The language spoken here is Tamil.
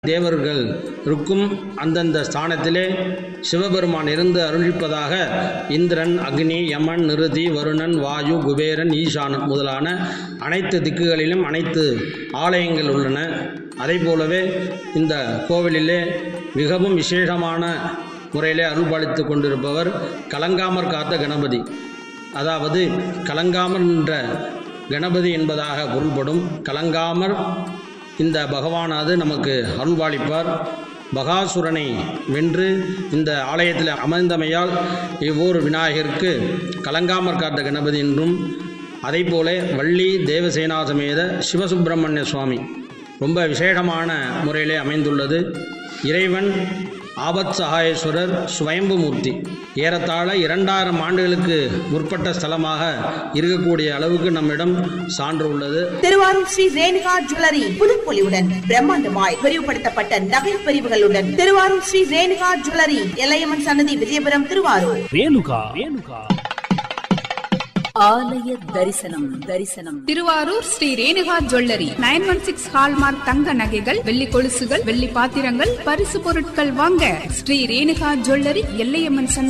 தேவர்கள் இருக்கும் அந்தந்த ஸ்தானத்திலே சிவபெருமான் இருந்து அருளிப்பதாக இந்திரன் அக்னி யமன் நிருதி வருணன் வாயு குபேரன் ஈசானன் முதலான அனைத்து திக்குகளிலும் அனைத்து ஆலயங்கள் உள்ளன அதை போலவே இந்த கோவிலிலே மிகவும் விசேஷமான முறையிலே அருள்பாலித்து கொண்டிருப்பவர் கலங்காமற் காத்த கணபதி அதாவது கலங்காமர் என்ற கணபதி என்பதாக பொருள்படும் கலங்காமர் இந்த பகவானாது நமக்கு அருள்பாலிப்பார் பகாசுரனை வென்று இந்த ஆலயத்தில் அமர்ந்தமையால் இவ்வூர் விநாயகருக்கு கலங்காமற் காத்த கணபதி என்றும் அதேபோல வள்ளி தேவசேனாசமேத சிவசுப்பிரமணிய சுவாமி ரொம்ப விசேஷமான முறையிலே அமைந்துள்ளது இறைவன் ஆபத் சகாயேஸ்வரர் சுவயம்புமூர்த்தி ஏறத்தாழ இரண்டாயிரம் ஆண்டுகளுக்கு முற்பட்ட ஸ்தலமாக இருக்கக்கூடிய அளவுக்கு நம்மிடம் சான்று உள்ளது திருவாரூர் ஸ்ரீ ரேணுகா ஜுவல்லரி புதுப்பொலிவுடன் பிரம்மாண்டமாய் விரிவுபடுத்தப்பட்ட நகை பிரிவுகளுடன் திருவாரூர் ஸ்ரீ ரேணுகா ஜுவல்லரி எல்லையம்மன் சன்னதி விஜயபுரம் திருவாரூர் ரேணுகா ரேணுகா ஆலய தரிசனம் தரிசனம் Thiruvarur Sri Renuka jewellery nine one six hallmark தங்க நகைகள் வெள்ளி கொலுசுகள் வெள்ளி பாத்திரங்கள் பரிசு பொருட்கள் வாங்க ஸ்ரீ ரேணுகா ஜுவல்லரி எல்லையம்மன் சந்தை